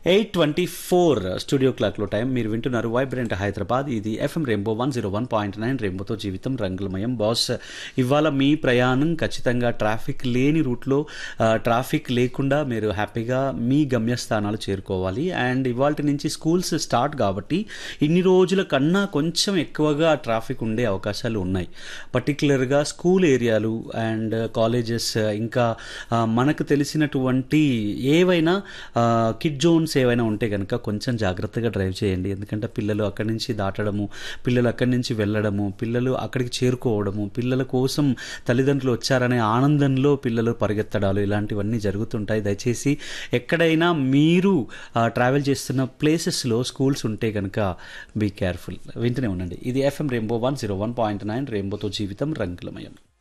eight twenty four studio క్లాక్లో time మీరు వింటున్నారు వైబ్రెంట్ హైదరాబాద్ ఇది FM rainbow one zero one point nine రెయిన్బోతో జీవితం రంగులమయం బాస్ ఇవాళ మీ ప్రయాణం ఖచ్చితంగా ట్రాఫిక్ లేని రూట్లో ఆ, ట్రాఫిక్ లేకుండా మీరు హ్యాపీగా మీ గమ్యస్థానాలు చేరుకోవాలి అండ్ ఇవాళ నుంచి స్కూల్స్ స్టార్ట్ కాబట్టి ఇన్ని రోజుల కన్నా కొంచెం ఎక్కువగా ట్రాఫిక్ ఉండే అవకాశాలు ఉన్నాయి పర్టికులర్గా స్కూల్ ఏరియాలు అండ్ కాలేజెస్ ఇంకా ఆ, మనకు తెలిసినటువంటి ఏవైనా కిడ్ జోన్స్ ఏవైనా ఉంటే కనుక కొంచెం జాగ్రత్తగా డ్రైవ్ చేయండి ఎందుకంటే పిల్లలు అక్కడి నుంచి దాటడము పిల్లలు అక్కడి నుంచి వెళ్ళడము పిల్లలు అక్కడికి చేరుకోవడము పిల్లల కోసం తల్లిదండ్రులు వచ్చారనే ఆనందంలో పిల్లలు పరిగెత్తడాలు ఇలాంటివన్నీ జరుగుతుంటాయి దయచేసి ఎక్కడైనా మీరు ట్రావెల్ చేస్తున్న ప్లేసెస్లో స్కూల్స్ ఉంటే కనుక బీ కేర్ఫుల్ వింటూనే ఉండండి ఇది FM rainbow one zero one point nine రెయిన్బోతో జీవితం రంగులమయం